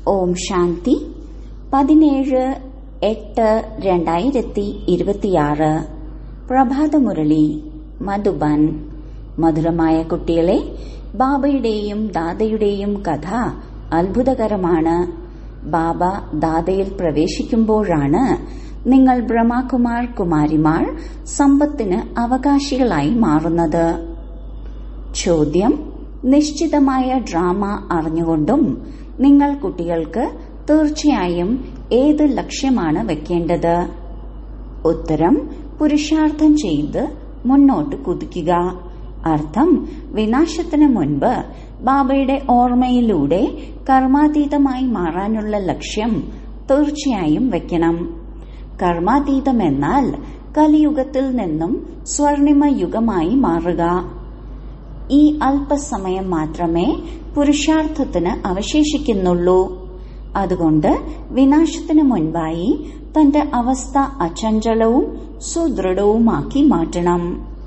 ഓം ശാന്തി പതിനേഴ് എട്ട് രണ്ടായിരത്തി ഇരുപത്തിയാറ് പ്രഭാതമുരളി മധുബൻ മധുരമായ കുട്ടികളെ ബാബയുടെയും ദാദയുടെയും കഥ അത്ഭുതകരമാണ് ബാബ ദാദയിൽ പ്രവേശിക്കുമ്പോഴാണ് നിങ്ങൾ ബ്രഹ്മകുമാർ കുമാരിമാർ സമ്പത്തിന് അവകാശികളായി മാറുന്നത് ചോദ്യം നിശ്ചിതമായ ഡ്രാമ അറിഞ്ഞുകൊണ്ടും നിങ്ങൾ കുട്ടികൾക്ക് തീർച്ചയായും ഏത് ലക്ഷ്യമാണ് വെക്കേണ്ടത് ഉത്തരം പുരുഷാർത്ഥം ചെയ്ത് മുന്നോട്ട് കുതിക്കുക അർത്ഥം വിനാശത്തിന് മുൻപ് ബാബയുടെ ഓർമ്മയിലൂടെ കർമാതീതമായി മാറാനുള്ള ലക്ഷ്യം തീർച്ചയായും വെക്കണം കർമാതീതമെന്നാൽ കലിയുഗത്തിൽ നിന്നും സ്വർണിമ യുഗമായി മാറുക ഈ അല്പസമയം മാത്രമേ പുരുഷാർത്ഥത്തിന് അവശേഷിക്കുന്നുള്ളൂ അതുകൊണ്ട് വിനാശത്തിന് മുൻപായി തന്റെ അവസ്ഥ അചഞ്ചലവും സുദൃഢവുമാക്കി മാറ്റണം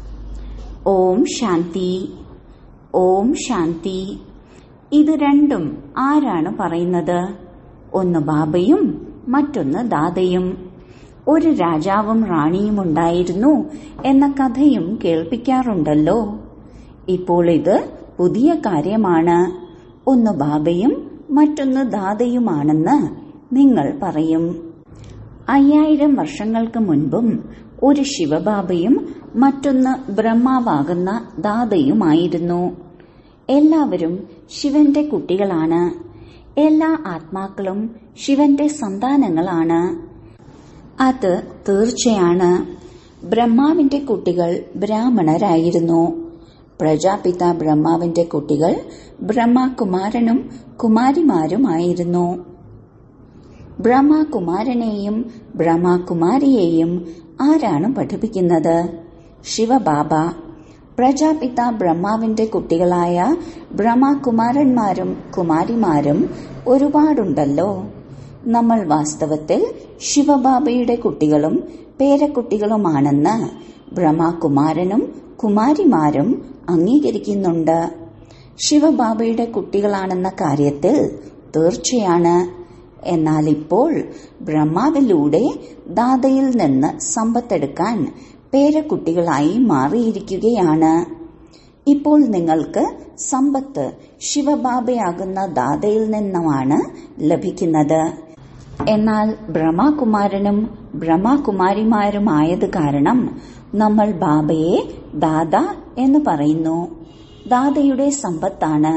ഓം ശാന്തി ഓം ശാന്തി ഇത് രണ്ടും ആരാണ് പറയുന്നത് ഒന്ന് ബാബയും മറ്റൊന്ന് ദാദയും ഒരു രാജാവും റാണിയും ഉണ്ടായിരുന്നു എന്ന കഥയും കേൾപ്പിക്കാറുണ്ടല്ലോ ഇപ്പോൾ ഇത് പുതിയ കാര്യമാണ് ഒന്ന് ബാബയും മറ്റൊന്ന് ദാദയുമാണെന്ന് നിങ്ങൾ പറയും അയ്യായിരം വർഷങ്ങൾക്ക് മുൻപും ഒരു ശിവബാബയും മറ്റൊന്ന് ബ്രഹ്മാവാകുന്ന ദാദയുമായിരുന്നു എല്ലാവരും ശിവന്റെ കുട്ടികളാണ് എല്ലാ ആത്മാക്കളും ശിവന്റെ സന്താനങ്ങളാണ് അത് തീർച്ചയാണ് ബ്രഹ്മാവിന്റെ കുട്ടികൾ ബ്രാഹ്മണരായിരുന്നു പ്രജാപിത ബ്രഹ്മാവിന്റെ കുട്ടികൾ ബ്രഹ്മകുമാരനും കുമാരിമാരുമായിരുന്നു ബ്രഹ്മകുമാരനെയും ബ്രഹ്മകുമാരിയെയും ആരാണ് പഠിപ്പിക്കുന്നത് ശിവബാബ പ്രജാപിത ബ്രഹ്മാവിന്റെ കുട്ടികളായ ബ്രഹ്മകുമാരന്മാരും കുമാരിമാരും ഒരുപാടുണ്ടല്ലോ നമ്മൾ വാസ്തവത്തിൽ ശിവബാബയുടെ കുട്ടികളും പേരക്കുട്ടികളുമാണെന്ന് ബ്രഹ്മകുമാരനും കുമാരിമാരും അംഗീകരിക്കുന്നുണ്ട് ശിവബാബയുടെ കുട്ടികളാണെന്ന കാര്യത്തിൽ തീർച്ചയാണ് എന്നാൽ ഇപ്പോൾ ബ്രഹ്മാവിലൂടെ ദാതയിൽ നിന്ന് സമ്പത്തെടുക്കാൻ പേരക്കുട്ടികളായി മാറിയിരിക്കുകയാണ് ഇപ്പോൾ നിങ്ങൾക്ക് സമ്പത്ത് ശിവബാബയാകുന്ന ദാതയിൽ നിന്നുമാണ് ലഭിക്കുന്നത് എന്നാൽ ബ്രഹ്മകുമാരനും ബ്രഹ്മകുമാരിമാരുമായത് കാരണം നമ്മൾ ബാബയെ ദാദ എന്ന് പറയുന്നു ദാദയുടെ സമ്പത്താണ്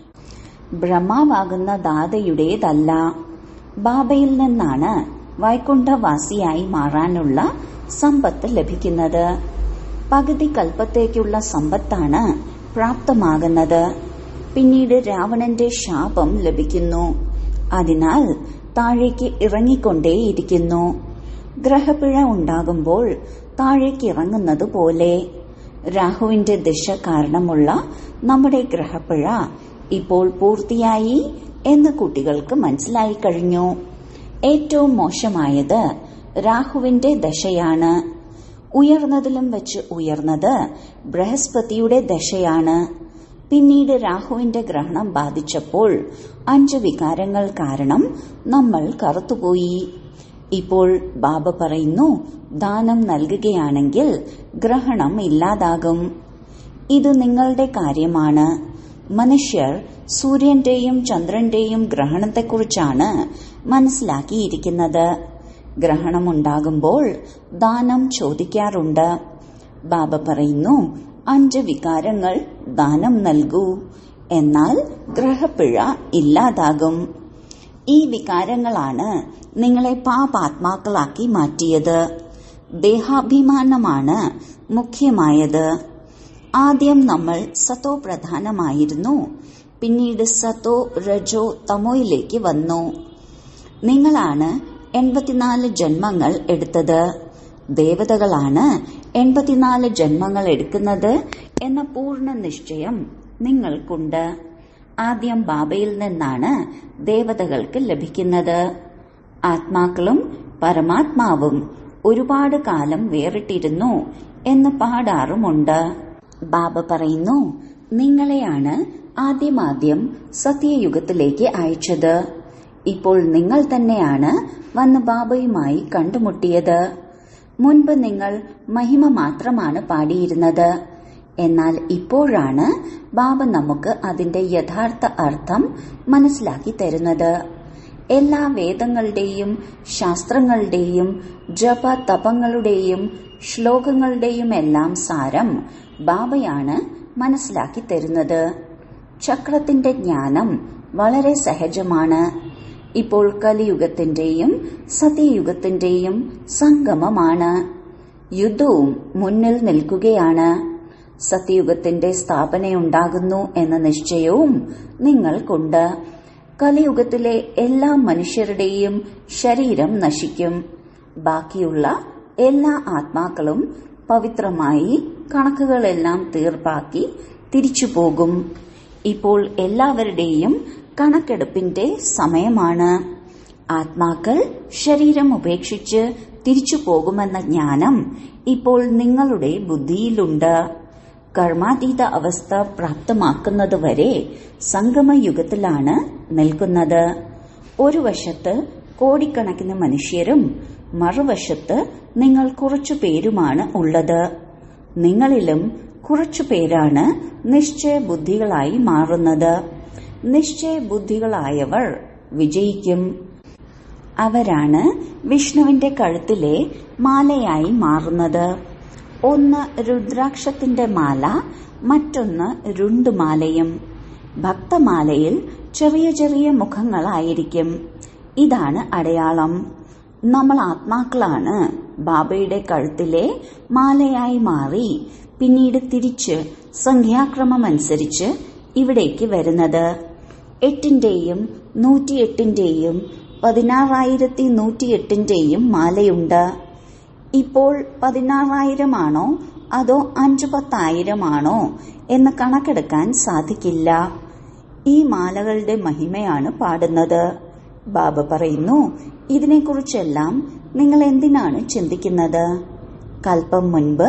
ബ്രഹ്മാവാകുന്ന ദാദയുടേതല്ല ബാബയിൽ നിന്നാണ് വൈകുണ്ഠവാസിയായി മാറാനുള്ള സമ്പത്ത് ലഭിക്കുന്നത് പകുതി കൽപ്പത്തേക്കുള്ള സമ്പത്താണ് പ്രാപ്തമാകുന്നത് പിന്നീട് രാവണന്റെ ശാപം ലഭിക്കുന്നു അതിനാൽ താഴേക്ക് ഇറങ്ങിക്കൊണ്ടേയിരിക്കുന്നു ഗ്രഹപ്പിഴ ഉണ്ടാകുമ്പോൾ താഴേക്ക് ഇറങ്ങുന്നത് പോലെ രാഹുവിന്റെ ദിശ കാരണമുള്ള നമ്മുടെ ഗ്രഹപ്പിഴ ഇപ്പോൾ പൂർത്തിയായി എന്ന് കുട്ടികൾക്ക് മനസ്സിലായി കഴിഞ്ഞു ഏറ്റവും മോശമായത് രാഹുവിന്റെ ദശയാണ് ഉയർന്നതിലും വെച്ച് ഉയർന്നത് ബൃഹസ്പതിയുടെ ദശയാണ് പിന്നീട് രാഹുവിന്റെ ഗ്രഹണം ബാധിച്ചപ്പോൾ അഞ്ച് വികാരങ്ങൾ കാരണം നമ്മൾ കറുത്തുപോയി ഇപ്പോൾ ബാബ പറയുന്നു ദാനം നൽകുകയാണെങ്കിൽ ഗ്രഹണം ഇല്ലാതാകും ഇത് നിങ്ങളുടെ കാര്യമാണ് മനുഷ്യർ സൂര്യന്റെയും ചന്ദ്രന്റെയും ഗ്രഹണത്തെക്കുറിച്ചാണ് മനസ്സിലാക്കിയിരിക്കുന്നത് ഗ്രഹണമുണ്ടാകുമ്പോൾ ദാനം ചോദിക്കാറുണ്ട് ബാബ പറയുന്നു അഞ്ച് വികാരങ്ങൾ ദാനം നൽകൂ എന്നാൽ ഗ്രഹപ്പിഴ ഇല്ലാതാകും ഈ വികാരങ്ങളാണ് നിങ്ങളെ പാപാത്മാക്കളാക്കി മാറ്റിയത് ദേഹാഭിമാനമാണ് മുഖ്യമായത് ആദ്യം നമ്മൾ സത്തോ പ്രധാനമായിരുന്നു പിന്നീട് സത്തോ രജോ തമോയിലേക്ക് വന്നു നിങ്ങളാണ് എൺപത്തിനാല് ജന്മങ്ങൾ എടുത്തത് ദേവതകളാണ് എൺപത്തിനാല് ജന്മങ്ങൾ എടുക്കുന്നത് എന്ന പൂർണ്ണ നിശ്ചയം നിങ്ങൾക്കുണ്ട് ആദ്യം ബാബയിൽ നിന്നാണ് ദേവതകൾക്ക് ലഭിക്കുന്നത് ആത്മാക്കളും പരമാത്മാവും ഒരുപാട് കാലം വേറിട്ടിരുന്നു എന്ന് പാടാറുമുണ്ട് ബാബ പറയുന്നു നിങ്ങളെയാണ് ആദ്യമാദ്യം സത്യയുഗത്തിലേക്ക് അയച്ചത് ഇപ്പോൾ നിങ്ങൾ തന്നെയാണ് വന്ന് ബാബയുമായി കണ്ടുമുട്ടിയത് മുൻപ് നിങ്ങൾ മഹിമ മാത്രമാണ് പാടിയിരുന്നത് എന്നാൽ ഇപ്പോഴാണ് ബാബ നമുക്ക് അതിന്റെ യഥാർത്ഥ അർത്ഥം മനസ്സിലാക്കി തരുന്നത് എല്ലാ വേദങ്ങളുടെയും ശാസ്ത്രങ്ങളുടെയും ജപ തപങ്ങളുടെയും ശ്ലോകങ്ങളുടെയും എല്ലാം സാരം ബാബയാണ് മനസ്സിലാക്കി തരുന്നത് ചക്രത്തിന്റെ ജ്ഞാനം വളരെ സഹജമാണ് ഇപ്പോൾ കലിയുഗത്തിന്റെയും സത്യയുഗത്തിന്റെയും സംഗമമാണ് യുദ്ധവും മുന്നിൽ നിൽക്കുകയാണ് സത്യയുഗത്തിന്റെ സ്ഥാപനയുണ്ടാകുന്നു എന്ന നിശ്ചയവും നിങ്ങൾക്കുണ്ട് കലിയുഗത്തിലെ എല്ലാ മനുഷ്യരുടെയും ശരീരം നശിക്കും ബാക്കിയുള്ള എല്ലാ ആത്മാക്കളും പവിത്രമായി കണക്കുകളെല്ലാം തീർപ്പാക്കി തിരിച്ചു പോകും ഇപ്പോൾ എല്ലാവരുടെയും കണക്കെടുപ്പിന്റെ സമയമാണ് ആത്മാക്കൾ ശരീരം ഉപേക്ഷിച്ച് തിരിച്ചു പോകുമെന്ന ജ്ഞാനം ഇപ്പോൾ നിങ്ങളുടെ ബുദ്ധിയിലുണ്ട് കർമാതീത അവസ്ഥ പ്രാപ്തമാക്കുന്നതുവരെ സംഗമയുഗത്തിലാണ് നിൽക്കുന്നത് ഒരു വശത്ത് കോടിക്കണക്കിന് മനുഷ്യരും മറുവശത്ത് നിങ്ങൾ കുറച്ചു പേരുമാണ് ഉള്ളത് നിങ്ങളിലും കുറച്ചു പേരാണ് നിശ്ചയ ബുദ്ധികളായി മാറുന്നത് നിശ്ചയ ബുദ്ധികളായവർ വിജയിക്കും അവരാണ് വിഷ്ണുവിന്റെ കഴുത്തിലെ മാലയായി മാറുന്നത് ഒന്ന് രുദ്രാക്ഷത്തിന്റെ മാല മറ്റൊന്ന് രുണ്ടുമാലയും ഭക്തമാലയിൽ ചെറിയ ചെറിയ മുഖങ്ങളായിരിക്കും ഇതാണ് അടയാളം നമ്മൾ ആത്മാക്കളാണ് ബാബയുടെ കഴുത്തിലെ മാലയായി മാറി പിന്നീട് തിരിച്ച് സംഖ്യാക്രമമനുസരിച്ച് ഇവിടേക്ക് വരുന്നത് എട്ടിന്റെയും നൂറ്റിയെട്ടിന്റെയും പതിനാറായിരത്തി നൂറ്റിയെട്ടിന്റെയും മാലയുണ്ട് ഇപ്പോൾ പതിനാറായിരമാണോ അതോ അഞ്ചു പത്തായിരമാണോ എന്ന് കണക്കെടുക്കാൻ സാധിക്കില്ല ഈ മാലകളുടെ മഹിമയാണ് പാടുന്നത് ബാബ പറയുന്നു ഇതിനെക്കുറിച്ചെല്ലാം നിങ്ങൾ എന്തിനാണ് ചിന്തിക്കുന്നത് കൽപ്പം മുൻപ്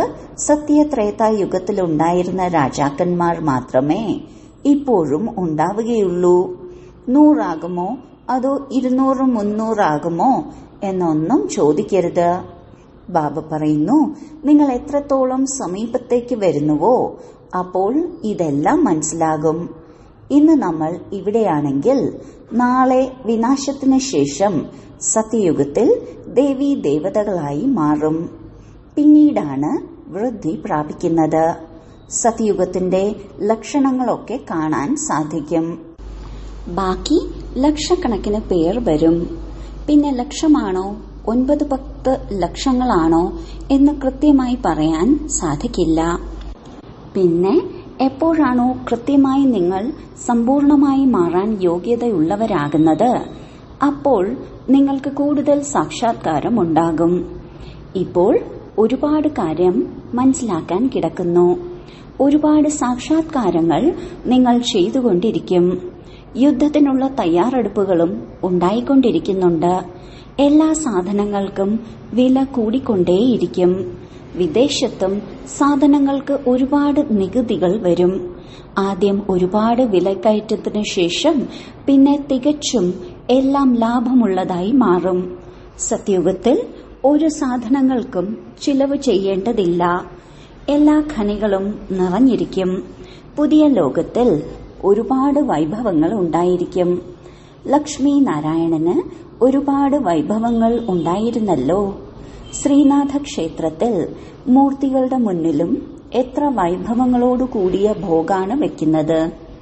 സത്യത്രേതായുഗത്തിലുണ്ടായിരുന്ന രാജാക്കന്മാർ മാത്രമേ ഇപ്പോഴും ഉണ്ടാവുകയുള്ളൂ നൂറാകുമോ അതോ ഇരുന്നൂറ് മുന്നൂറാകുമോ എന്നൊന്നും ചോദിക്കരുത് ബാബ പറയുന്നു നിങ്ങൾ എത്രത്തോളം സമീപത്തേക്ക് വരുന്നുവോ അപ്പോൾ ഇതെല്ലാം മനസ്സിലാകും ഇന്ന് നമ്മൾ ഇവിടെയാണെങ്കിൽ നാളെ വിനാശത്തിന് ശേഷം സത്യയുഗത്തിൽ ദേവീ ദേവതകളായി മാറും പിന്നീടാണ് വൃദ്ധി പ്രാപിക്കുന്നത് സത്യയുഗത്തിന്റെ ലക്ഷണങ്ങളൊക്കെ കാണാൻ സാധിക്കും ബാക്കി ലക്ഷക്കണക്കിന് പേർ വരും പിന്നെ ലക്ഷമാണോ ഒൻപത് പത്ത് ലക്ഷങ്ങളാണോ എന്ന് കൃത്യമായി പറയാൻ സാധിക്കില്ല പിന്നെ എപ്പോഴാണോ കൃത്യമായി നിങ്ങൾ സമ്പൂർണമായി മാറാൻ യോഗ്യതയുള്ളവരാകുന്നത് അപ്പോൾ നിങ്ങൾക്ക് കൂടുതൽ സാക്ഷാത്കാരം ഉണ്ടാകും ഇപ്പോൾ ഒരുപാട് കാര്യം മനസ്സിലാക്കാൻ കിടക്കുന്നു ഒരുപാട് സാക്ഷാത്കാരങ്ങൾ നിങ്ങൾ ചെയ്തുകൊണ്ടിരിക്കും യുദ്ധത്തിനുള്ള തയ്യാറെടുപ്പുകളും ഉണ്ടായിക്കൊണ്ടിരിക്കുന്നുണ്ട് എല്ലാ സാധനങ്ങൾക്കും വില കൂടിക്കൊണ്ടേയിരിക്കും വിദേശത്തും സാധനങ്ങൾക്ക് ഒരുപാട് നികുതികൾ വരും ആദ്യം ഒരുപാട് വിലക്കയറ്റത്തിനു ശേഷം പിന്നെ തികച്ചും എല്ലാം ലാഭമുള്ളതായി മാറും സത്യയുഗത്തിൽ ഒരു സാധനങ്ങൾക്കും ചിലവ് ചെയ്യേണ്ടതില്ല എല്ലാ ഖനികളും നിറഞ്ഞിരിക്കും പുതിയ ലോകത്തിൽ ഒരുപാട് വൈഭവങ്ങൾ ഉണ്ടായിരിക്കും ലക്ഷ്മി നാരായണന് ഒരുപാട് വൈഭവങ്ങൾ ഉണ്ടായിരുന്നല്ലോ ശ്രീനാഥ ക്ഷേത്രത്തിൽ മൂർത്തികളുടെ മുന്നിലും എത്ര വൈഭവങ്ങളോടു കൂടിയ ഭോഗാണ് വെക്കുന്നത്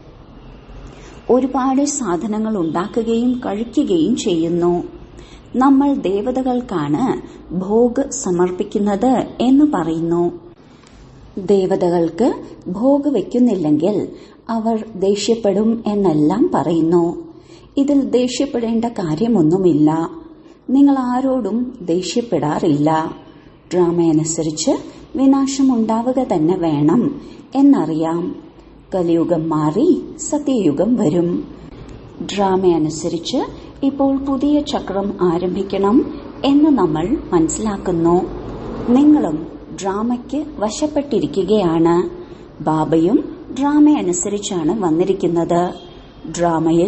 ഒരുപാട് സാധനങ്ങൾ ഉണ്ടാക്കുകയും കഴിക്കുകയും ചെയ്യുന്നു നമ്മൾ ദേവതകൾക്കാണ് ഭോഗ് സമർപ്പിക്കുന്നത് എന്ന് പറയുന്നു ദേവതകൾക്ക് ഭോഗ് വെക്കുന്നില്ലെങ്കിൽ അവർ ദേഷ്യപ്പെടും എന്നെല്ലാം പറയുന്നു ഇതിൽ ദേഷ്യപ്പെടേണ്ട കാര്യമൊന്നുമില്ല നിങ്ങൾ ആരോടും ദേഷ്യപ്പെടാറില്ല ഡ്രാമയനുസരിച്ച് വിനാശമുണ്ടാവുക തന്നെ വേണം എന്നറിയാം കലിയുഗം മാറി സത്യയുഗം വരും ഡ്രാമയനുസരിച്ച് ഇപ്പോൾ പുതിയ ചക്രം ആരംഭിക്കണം എന്ന് നമ്മൾ മനസ്സിലാക്കുന്നു നിങ്ങളും ഡ്രാമയ്ക്ക് വശപ്പെട്ടിരിക്കുകയാണ് ബാബയും ഡ്രാമയനുസരിച്ചാണ് വന്നിരിക്കുന്നത് ഡ്രാമയിൽ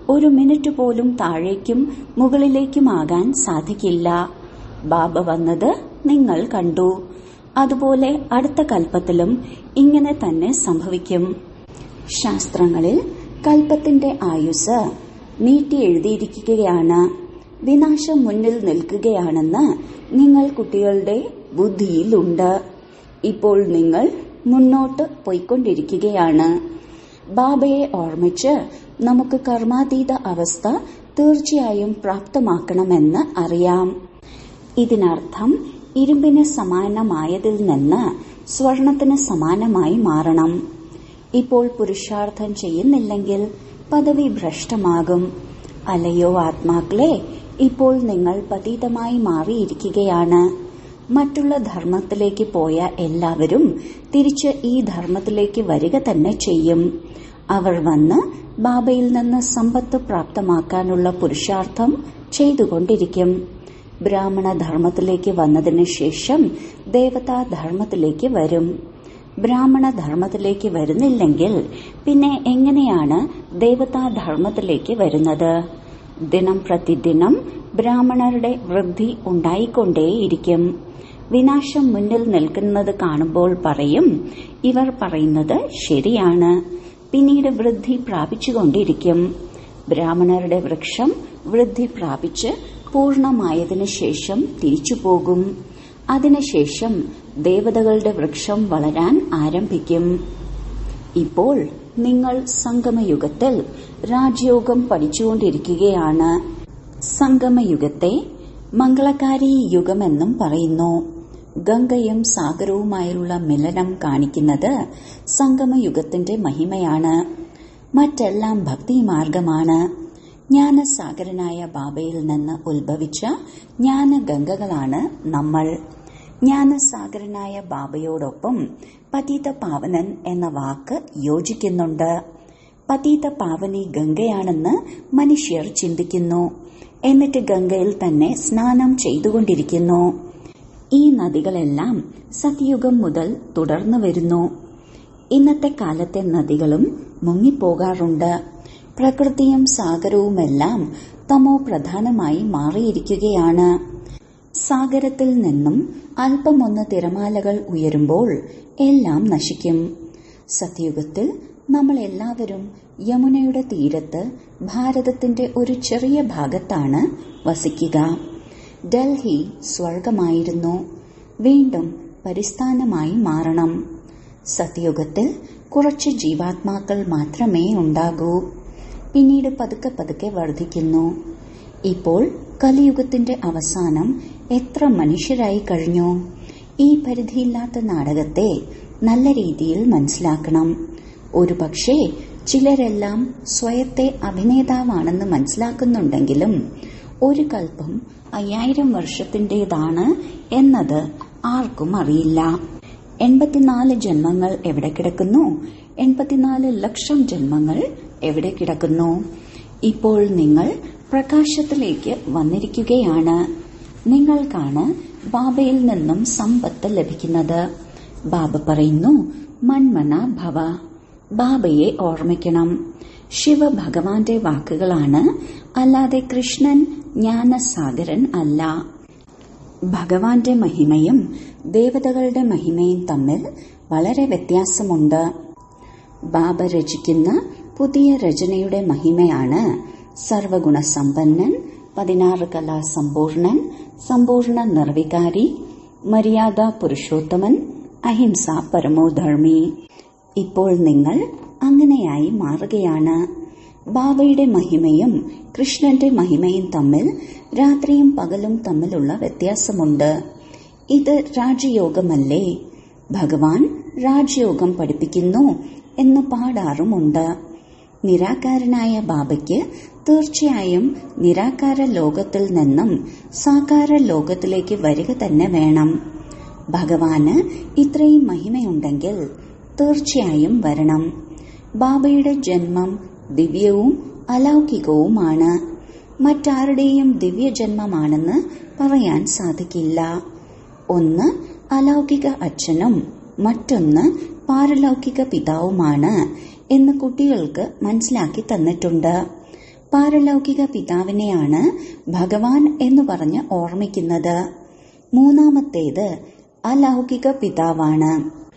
ഒരു മിനിറ്റ് പോലും താഴേക്കും മുകളിലേക്കുമാകാൻ സാധിക്കില്ല ബാബ വന്നത് നിങ്ങൾ കണ്ടു അതുപോലെ അടുത്ത കൽപ്പത്തിലും ഇങ്ങനെ തന്നെ സംഭവിക്കും ശാസ്ത്രങ്ങളിൽ കൽപ്പത്തിന്റെ ആയുസ് നീട്ടി എഴുതിയിരിക്കുകയാണ് വിനാശം മുന്നിൽ നിൽക്കുകയാണെന്ന് നിങ്ങൾ കുട്ടികളുടെ ബുദ്ധിയിലുണ്ട് ഇപ്പോൾ നിങ്ങൾ മുന്നോട്ട് പോയിക്കൊണ്ടിരിക്കുകയാണ് ബാബയെ ഓർമ്മിച്ച് നമുക്ക് കർമാതീത അവസ്ഥ തീർച്ചയായും പ്രാപ്തമാക്കണമെന്ന് അറിയാം ഇതിനർത്ഥം ഇരുമ്പിന് സമാനമായതിൽ നിന്ന് സ്വർണത്തിന് സമാനമായി മാറണം ഇപ്പോൾ പുരുഷാർത്ഥം ചെയ്യുന്നില്ലെങ്കിൽ പദവി ഭ്രഷ്ടമാകും അല്ലയോ ആത്മാക്കളെ ഇപ്പോൾ നിങ്ങൾ പതീതമായി മാറിയിരിക്കുകയാണ് മറ്റുള്ള ധർമ്മത്തിലേക്ക് പോയ എല്ലാവരും തിരിച്ച് ഈ ധർമ്മത്തിലേക്ക് വരിക തന്നെ ചെയ്യും അവർ വന്ന് ബാബയിൽ നിന്ന് സമ്പത്ത് പ്രാപ്തമാക്കാനുള്ള പുരുഷാർത്ഥം ചെയ്തുകൊണ്ടിരിക്കും ബ്രാഹ്മണ ധർമ്മത്തിലേക്ക് വന്നതിന് ശേഷം ദേവതാ ധർമ്മത്തിലേക്ക് വരും ബ്രാഹ്മണ ധർമ്മത്തിലേക്ക് വരുന്നില്ലെങ്കിൽ പിന്നെ എങ്ങനെയാണ് ദേവതാ ധർമ്മത്തിലേക്ക് വരുന്നത് ദിനം പ്രതിദിനം ബ്രാഹ്മണരുടെ വൃദ്ധി ഉണ്ടായിക്കൊണ്ടേയിരിക്കും വിനാശം മുന്നിൽ നിൽക്കുന്നത് കാണുമ്പോൾ പറയും ഇവർ പറയുന്നത് ശരിയാണ് പിന്നീട് വൃദ്ധി പ്രാപിച്ചുകൊണ്ടിരിക്കും ബ്രാഹ്മണരുടെ വൃക്ഷം വൃദ്ധി പ്രാപിച്ച് പൂർണമായതിനു ശേഷം തിരിച്ചുപോകും അതിനുശേഷം ദേവതകളുടെ വൃക്ഷം വളരാൻ ആരംഭിക്കും ഇപ്പോൾ നിങ്ങൾ സംഗമയുഗത്തിൽ രാജയോഗം പഠിച്ചുകൊണ്ടിരിക്കുകയാണ് സംഗമയുഗത്തെ മംഗളകാരി യുഗമെന്നും പറയുന്നു ഗംഗയും സാഗരവുമായുള്ള മിലനം കാണിക്കുന്നത് സംഗമയുഗത്തിന്റെ മഹിമയാണ് മറ്റെല്ലാം ഭക്തിമാർഗമാണ് ജ്ഞാനസാഗരനായ ബാബയിൽ നിന്ന് ഉത്ഭവിച്ച ജ്ഞാനഗംഗകളാണ് നമ്മൾ ജ്ഞാനസാഗരനായ ബാബയോടൊപ്പം പതീത പാവനൻ എന്ന വാക്ക് യോജിക്കുന്നുണ്ട് പതീത പാവനി ഗംഗയാണെന്ന് മനുഷ്യർ ചിന്തിക്കുന്നു എന്നിട്ട് ഗംഗയിൽ തന്നെ സ്നാനം ചെയ്തുകൊണ്ടിരിക്കുന്നു ഈ നദികളെല്ലാം സത്യുഗം മുതൽ തുടർന്നു വരുന്നു ഇന്നത്തെ കാലത്തെ നദികളും മുങ്ങിപ്പോകാറുണ്ട് പ്രകൃതിയും സാഗരവുമെല്ലാം തമോ പ്രധാനമായി മാറിയിരിക്കുകയാണ് സാഗരത്തിൽ നിന്നും അല്പമൊന്ന് തിരമാലകൾ ഉയരുമ്പോൾ എല്ലാം നശിക്കും സത്യുഗത്തിൽ നമ്മൾ എല്ലാവരും യമുനയുടെ തീരത്ത് ഭാരതത്തിന്റെ ഒരു ചെറിയ ഭാഗത്താണ് വസിക്കുക ഡൽഹി സ്വർഗമായിരുന്നു വീണ്ടും പരിസ്ഥാനമായി മാറണം സത്യുഗത്തിൽ കുറച്ച് ജീവാത്മാക്കൾ മാത്രമേ ഉണ്ടാകൂ പിന്നീട് പതുക്കെ പതുക്കെ വർദ്ധിക്കുന്നു ഇപ്പോൾ കലിയുഗത്തിന്റെ അവസാനം എത്ര മനുഷ്യരായി കഴിഞ്ഞു ഈ പരിധിയില്ലാത്ത നാടകത്തെ നല്ല രീതിയിൽ മനസ്സിലാക്കണം ഒരുപക്ഷെ ചിലരെല്ലാം സ്വയത്തെ അഭിനേതാവാണെന്ന് മനസ്സിലാക്കുന്നുണ്ടെങ്കിലും ഒരു കൽപ്പം അയ്യായിരം വർഷത്തിന്റേതാണ് എന്നത് ആർക്കും അറിയില്ല എൺപത്തിനാല് ജന്മങ്ങൾ എവിടെ കിടക്കുന്നു എൺപത്തിനാല് ലക്ഷം ജന്മങ്ങൾ എവിടെ കിടക്കുന്നു ഇപ്പോൾ നിങ്ങൾ പ്രകാശത്തിലേക്ക് വന്നിരിക്കുകയാണ് നിങ്ങൾക്കാണ് ബാബയിൽ നിന്നും സമ്പത്ത് ലഭിക്കുന്നത് ബാബ പറയുന്നു മൺമന ഭവ ബാബയെ ഓർമ്മിക്കണം ശിവഭഗവാന്റെ വാക്കുകളാണ് അല്ലാതെ കൃഷ്ണൻ ജ്ഞാനസാഗരൻ അല്ല ഭഗവാന്റെ മഹിമയും ദേവതകളുടെ മഹിമയും തമ്മിൽ വളരെ വ്യത്യാസമുണ്ട് ബാബ രചിക്കുന്ന പുതിയ രചനയുടെ മഹിമയാണ് സർവഗുണസമ്പന്നൻ പതിനാറ് കലാസമ്പൂർണൻ സമ്പൂർണ്ണ നിർവികാരി മര്യാദ പുരുഷോത്തമൻ അഹിംസ പരമോധർമ്മി ഇപ്പോൾ നിങ്ങൾ അങ്ങനെയായി മാറുകയാണ് ബാബയുടെ മഹിമയും കൃഷ്ണന്റെ മഹിമയും തമ്മിൽ രാത്രിയും പകലും തമ്മിലുള്ള വ്യത്യാസമുണ്ട് ഇത് രാജയോഗമല്ലേ ഭഗവാൻ രാജയോഗം പഠിപ്പിക്കുന്നു എന്ന് പാടാറുമുണ്ട് നിരാകാരനായ ബാബയ്ക്ക് തീർച്ചയായും നിരാകാര ലോകത്തിൽ നിന്നും സാകാര ലോകത്തിലേക്ക് വരിക തന്നെ വേണം ഭഗവാന് ഇത്രയും മഹിമയുണ്ടെങ്കിൽ തീർച്ചയായും വരണം ബാബയുടെ ജന്മം ദിവ്യവും അലൗകികവുമാണ് മറ്റാരുടെയും ദിവ്യജന്മമാണെന്ന് പറയാൻ സാധിക്കില്ല ഒന്ന് അലൗകിക അച്ഛനും മറ്റൊന്ന് പാരലൗകിക പിതാവുമാണ് എന്ന് കുട്ടികൾക്ക് മനസ്സിലാക്കി തന്നിട്ടുണ്ട് പാരലൗകിക പിതാവിനെയാണ് ഭഗവാൻ എന്ന് പറഞ്ഞ് ഓർമ്മിക്കുന്നത് മൂന്നാമത്തേത് അലൗകിക പിതാവാണ്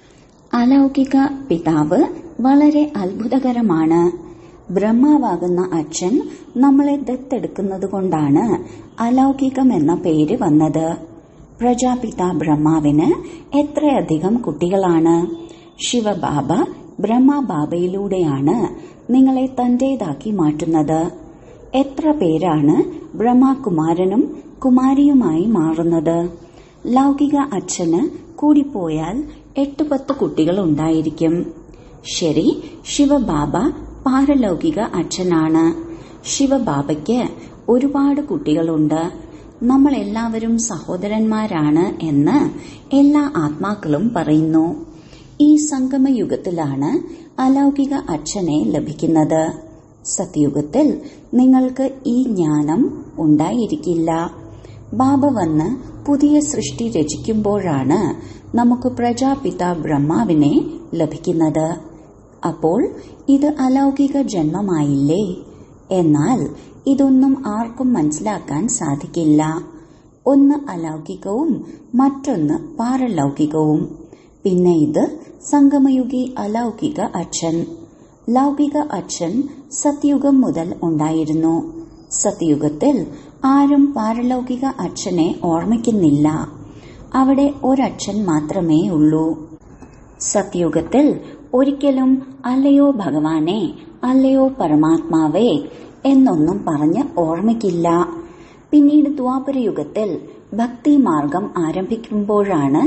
അലൗകിക പിതാവ് വളരെ അത്ഭുതകരമാണ് ബ്രഹ്മാവാകുന്ന അച്ഛൻ നമ്മളെ ദത്തെടുക്കുന്നത് കൊണ്ടാണ് അലൗകികം എന്ന പേര് വന്നത് പ്രജാപിത ബ്രഹ്മാവിന് എത്രയധികം കുട്ടികളാണ് ശിവബാബ ബ്രഹ്മബാബയിലൂടെയാണ് നിങ്ങളെ തന്റേതാക്കി മാറ്റുന്നത് എത്ര പേരാണ് ബ്രഹ്മകുമാരനും കുമാരിയുമായി മാറുന്നത് ലൗകിക അച്ഛന് കൂടിപ്പോയാൽ എട്ട് പത്ത് കുട്ടികൾ ഉണ്ടായിരിക്കും ശരി ശിവബാബ പാരലൗകിക അച്ഛനാണ് ശിവബാബയ്ക്ക് ഒരുപാട് കുട്ടികളുണ്ട് നമ്മൾ എല്ലാവരും സഹോദരന്മാരാണ് എന്ന് എല്ലാ ആത്മാക്കളും പറയുന്നു ഈ സംഗമയുഗത്തിലാണ് അലൗകിക അച്ഛനെ ലഭിക്കുന്നത് സത്യുഗത്തിൽ നിങ്ങൾക്ക് ഈ ജ്ഞാനം ഉണ്ടായിരിക്കില്ല ബാബ വന്ന് പുതിയ സൃഷ്ടി രചിക്കുമ്പോഴാണ് നമുക്ക് പ്രജാപിത ബ്രഹ്മാവിനെ ലഭിക്കുന്നത് അപ്പോൾ ഇത് അലൗകിക ജന്മമായില്ലേ എന്നാൽ ഇതൊന്നും ആർക്കും മനസ്സിലാക്കാൻ സാധിക്കില്ല ഒന്ന് അലൗകികവും മറ്റൊന്ന് പാരലൗകികവും പിന്നെ ഇത് സംഗമയുഗി അലൗകിക അച്ഛൻ ലൗകിക അച്ഛൻ സത്യുഗം മുതൽ ഉണ്ടായിരുന്നു സത്യുഗത്തിൽ ആരും പാരലൗകിക അച്ഛനെ ഓർമ്മിക്കുന്നില്ല അവിടെ ഒരച്ഛൻ മാത്രമേ ഉള്ളൂ സത്യുഗത്തിൽ ഒരിക്കലും അല്ലയോ ഭഗവാനെ അല്ലയോ പരമാത്മാവേ എന്നൊന്നും പറഞ്ഞ് ഓർമ്മിക്കില്ല പിന്നീട് ദ്വാപരയുഗത്തിൽ ഭക്തി മാർഗം ആരംഭിക്കുമ്പോഴാണ്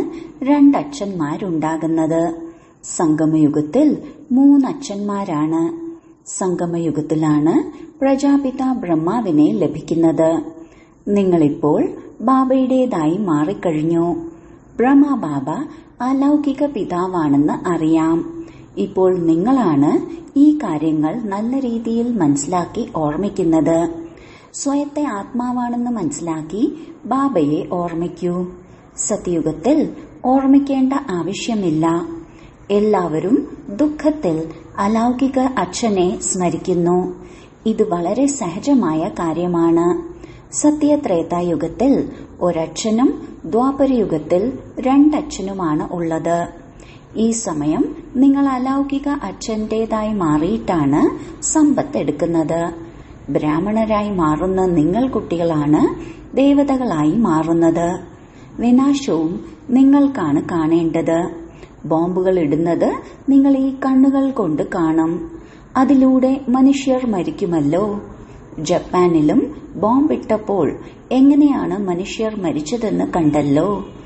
രണ്ടച്ഛന്മാരുണ്ടാകുന്നത് സംഗമയുഗത്തിൽ മൂന്നച്ഛന്മാരാണ് സംഗമയുഗത്തിലാണ് പ്രജാപിത ബ്രഹ്മാവിനെ ലഭിക്കുന്നത് നിങ്ങളിപ്പോൾ ബാബയുടേതായി മാറിക്കഴിഞ്ഞു ബ്രഹ്മബാബ അലൗകിക പിതാവാണെന്ന് അറിയാം ഇപ്പോൾ നിങ്ങളാണ് ഈ കാര്യങ്ങൾ നല്ല രീതിയിൽ മനസ്സിലാക്കി ഓർമ്മിക്കുന്നത് സ്വയത്തെ ആത്മാവാണെന്ന് മനസ്സിലാക്കി ബാബയെ ഓർമ്മിക്കൂ സത്യുഗത്തിൽ ഓർമ്മിക്കേണ്ട ആവശ്യമില്ല എല്ലാവരും ദുഃഖത്തിൽ അലൗകിക അച്ഛനെ സ്മരിക്കുന്നു ഇത് വളരെ സഹജമായ കാര്യമാണ് സത്യത്രേതായുഗത്തിൽ ഒരച്ഛനും ദ്വാപരയുഗത്തിൽ രണ്ടച്ഛനുമാണ് ഉള്ളത് ഈ സമയം നിങ്ങൾ അലൗകിക അച്ഛന്റേതായി മാറിയിട്ടാണ് സമ്പത്ത് എടുക്കുന്നത് ബ്രാഹ്മണരായി മാറുന്ന നിങ്ങൾ കുട്ടികളാണ് ദേവതകളായി മാറുന്നത് വിനാശവും നിങ്ങൾക്കാണ് കാണേണ്ടത് ബോംബുകൾ ഇടുന്നത് നിങ്ങൾ ഈ കണ്ണുകൾ കൊണ്ട് കാണും അതിലൂടെ മനുഷ്യർ മരിക്കുമല്ലോ ജപ്പാനിലും ബോംബിട്ടപ്പോൾ എങ്ങനെയാണ് മനുഷ്യർ മരിച്ചതെന്ന് കണ്ടല്ലോ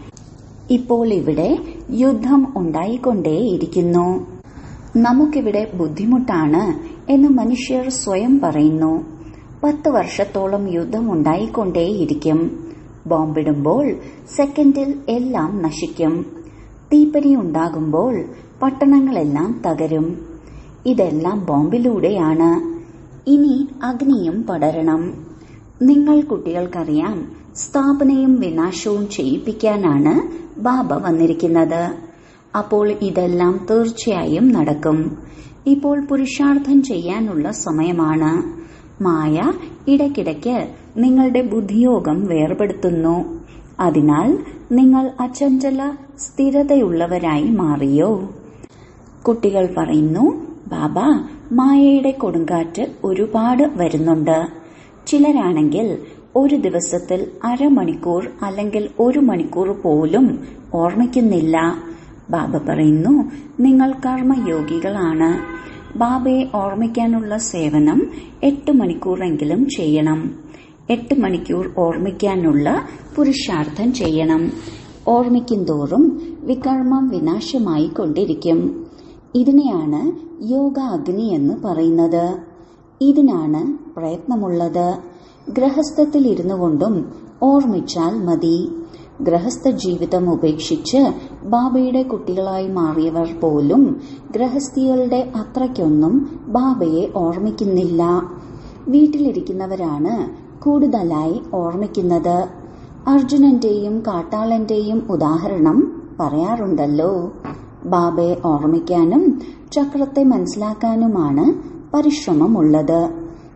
ഇപ്പോൾ ഇവിടെ യുദ്ധം ഉണ്ടായിക്കൊണ്ടേയിരിക്കുന്നു നമുക്കിവിടെ ബുദ്ധിമുട്ടാണ് എന്ന് മനുഷ്യർ സ്വയം പറയുന്നു പത്ത് വർഷത്തോളം യുദ്ധം ഉണ്ടായിക്കൊണ്ടേയിരിക്കും ബോംബിടുമ്പോൾ സെക്കൻഡിൽ എല്ലാം നശിക്കും തീപ്പരി ഉണ്ടാകുമ്പോൾ പട്ടണങ്ങളെല്ലാം തകരും ഇതെല്ലാം ബോംബിലൂടെയാണ് ഇനി അഗ്നിയും പടരണം നിങ്ങൾ കുട്ടികൾക്കറിയാം സ്ഥാപനയും വിനാശവും ചെയ്യിപ്പിക്കാനാണ് ബാബ വന്നിരിക്കുന്നത് അപ്പോൾ ഇതെല്ലാം തീർച്ചയായും നടക്കും ഇപ്പോൾ പുരുഷാർത്ഥം ചെയ്യാനുള്ള സമയമാണ് മായ ഇടയ്ക്കിടയ്ക്ക് നിങ്ങളുടെ ബുദ്ധിയോഗം വേർപെടുത്തുന്നു അതിനാൽ നിങ്ങൾ അചഞ്ചല സ്ഥിരതയുള്ളവരായി മാറിയോ കുട്ടികൾ പറയുന്നു ബാബ മായയുടെ കൊടുങ്കാറ്റ് ഒരുപാട് വരുന്നുണ്ട് ചിലരാണെങ്കിൽ ഒരു ദിവസത്തിൽ അരമണിക്കൂർ അല്ലെങ്കിൽ ഒരു മണിക്കൂർ പോലും ഓർമ്മിക്കുന്നില്ല ബാബ പറയുന്നു നിങ്ങൾ കർമ്മയോഗികളാണ് ബാബയെ ഓർമ്മിക്കാനുള്ള സേവനം എട്ട് മണിക്കൂറെങ്കിലും ചെയ്യണം എട്ട് മണിക്കൂർ ഓർമ്മിക്കാനുള്ള പുരുഷാർത്ഥം ചെയ്യണം ഓർമ്മിക്കുന്തോറും വികർമ്മം വിനാശമായി കൊണ്ടിരിക്കും ഇതിനെയാണ് യോഗ അഗ്നി എന്ന് പറയുന്നത് ഇതിനാണ് പ്രയത്നമുള്ളത് ഗൃഹസ്ഥത്തിൽ ഇരുന്നു കൊണ്ടും ഓർമ്മിച്ചാൽ മതി ഗൃഹസ്ഥ ജീവിതം ഉപേക്ഷിച്ച് ബാബയുടെ കുട്ടികളായി മാറിയവർ പോലും ഗൃഹസ്ഥികളുടെ അത്രയ്ക്കൊന്നും ബാബയെ ഓർമ്മിക്കുന്നില്ല വീട്ടിലിരിക്കുന്നവരാണ് കൂടുതലായി ഓർമ്മിക്കുന്നത് അർജുനന്റെയും കാട്ടാളന്റെയും ഉദാഹരണം പറയാറുണ്ടല്ലോ ബാബയെ ഓർമ്മിക്കാനും ചക്രത്തെ മനസ്സിലാക്കാനുമാണ് പരിശ്രമമുള്ളത്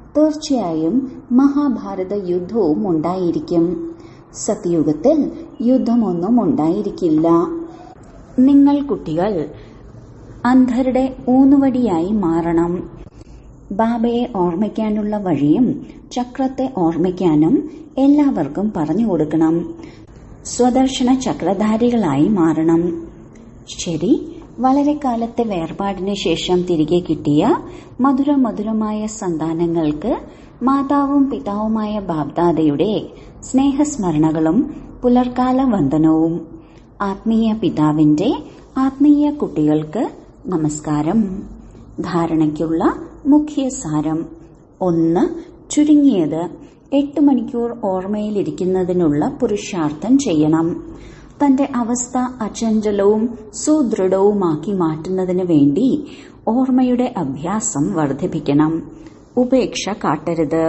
തീർച്ചയായും മഹാഭാരത യുദ്ധവും ഉണ്ടായിരിക്കും സത്യുഗത്തിൽ യുദ്ധമൊന്നും ഉണ്ടായിരിക്കില്ല നിങ്ങൾ കുട്ടികൾ അന്ധരുടെ ഊന്നുവടിയായി മാറണം ബാബയെ ഓർമ്മിക്കാനുള്ള വഴിയും ചക്രത്തെ ഓർമ്മിക്കാനും എല്ലാവർക്കും പറഞ്ഞു കൊടുക്കണം സ്വദർശന ചക്രധാരികളായി മാറണം ശരി വളരെ കാലത്തെ വേർപാടിന് ശേഷം തിരികെ കിട്ടിയ മധുര മധുരമായ സന്താനങ്ങൾക്ക് മാതാവും പിതാവുമായ ബാബ്ദാദയുടെ സ്നേഹസ്മരണകളും പുലർക്കാല വന്ദനവും ആത്മീയ പിതാവിന്റെ ആത്മീയ കുട്ടികൾക്ക് നമസ്കാരം ധാരണയ്ക്കുള്ള മുഖ്യ സാരം ഒന്ന് ചുരുങ്ങിയത് എട്ട് മണിക്കൂർ ഓർമ്മയിലിരിക്കുന്നതിനുള്ള പുരുഷാർത്ഥം ചെയ്യണം തന്റെ അവസ്ഥ അചഞ്ചലവും സുദൃഢവുമാക്കി മാറ്റുന്നതിന് വേണ്ടി ഓർമ്മയുടെ അഭ്യാസം വർദ്ധിപ്പിക്കണം ഉപേക്ഷ കാട്ടരുത്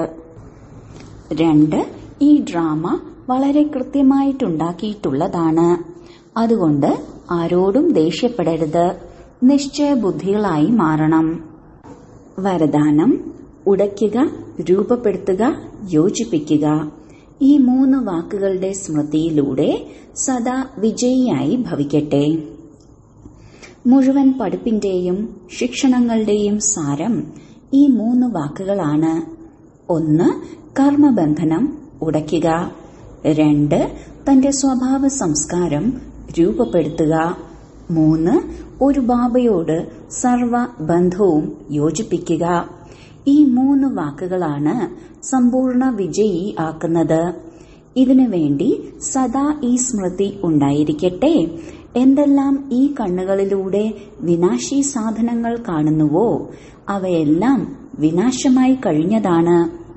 രണ്ട് ഈ ഡ്രാമ വളരെ കൃത്യമായിട്ടുണ്ടാക്കിയിട്ടുള്ളതാണ് അതുകൊണ്ട് ആരോടും ദേഷ്യപ്പെടരുത് നിശ്ചയബുദ്ധികളായി മാറണം വരദാനം ഉടയ്ക്കുക രൂപപ്പെടുത്തുക യോജിപ്പിക്കുക ഈ മൂന്ന് വാക്കുകളുടെ സ്മൃതിയിലൂടെ സദാ വിജയിയായി ഭവിക്കട്ടെ മുഴുവൻ പഠിപ്പിന്റെയും ശിക്ഷണങ്ങളുടെയും സാരം ഈ മൂന്ന് വാക്കുകളാണ് ഒന്ന് കർമ്മബന്ധനം ഉടയ്ക്കുക രണ്ട് തന്റെ സ്വഭാവ സംസ്കാരം രൂപപ്പെടുത്തുക മൂന്ന് ഒരു ബാബയോട് സർവ ബന്ധവും യോജിപ്പിക്കുക ഈ മൂന്ന് വാക്കുകളാണ് സമ്പൂർണ്ണ വിജയി ആക്കുന്നത് ഇതിനു വേണ്ടി സദാ ഈ സ്മൃതി ഉണ്ടായിരിക്കട്ടെ എന്തെല്ലാം ഈ കണ്ണുകളിലൂടെ വിനാശി സാധനങ്ങൾ കാണുന്നുവോ അവയെല്ലാം വിനാശമായി കഴിഞ്ഞതാണ്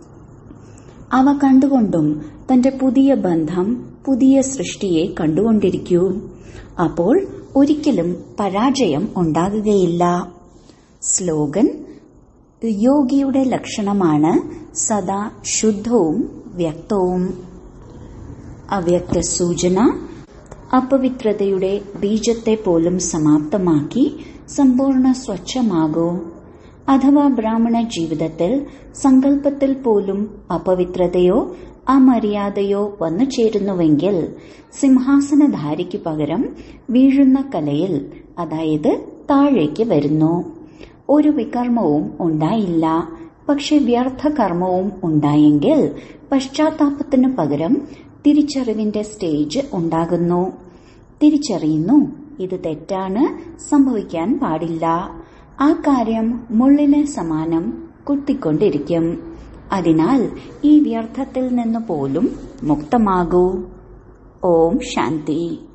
അവ കണ്ടുകൊണ്ടും തന്റെ പുതിയ ബന്ധം പുതിയ സൃഷ്ടിയെ കണ്ടുകൊണ്ടിരിക്കൂ അപ്പോൾ ഒരിക്കലും പരാജയം ഉണ്ടാകുകയില്ല സ്ലോഗൻ യോഗിയുടെ ലക്ഷണമാണ് സദാ ശുദ്ധവും വ്യക്തവും അവ്യക്ത സൂചന അപവിത്രതയുടെ ബീജത്തെ പോലും സമാപ്തമാക്കി സമ്പൂർണ്ണ സ്വച്ഛമാകൂ അഥവാ ബ്രാഹ്മണ ജീവിതത്തിൽ സങ്കല്പത്തിൽ പോലും അപവിത്രതയോ അമര്യാദയോ വന്നു ചേരുന്നുവെങ്കിൽ സിംഹാസനധാരിക്ക് പകരം വീഴുന്ന കലയിൽ അതായത് താഴേക്ക് വരുന്നു ഒരു വികർമ്മവും ഉണ്ടായില്ല പക്ഷെ വ്യർത്ഥ കർമ്മവും ഉണ്ടായെങ്കിൽ പശ്ചാത്താപത്തിനു പകരം തിരിച്ചറിവിന്റെ സ്റ്റേജ് ഉണ്ടാകുന്നു തിരിച്ചറിയുന്നു ഇത് തെറ്റാണ് സംഭവിക്കാൻ പാടില്ല ആ കാര്യം മുള്ളിന് സമാനം കുത്തിക്കൊണ്ടിരിക്കും അതിനാൽ ഈ വ്യർത്ഥത്തിൽ നിന്ന് പോലും മുക്തമാകൂ ഓം ശാന്തി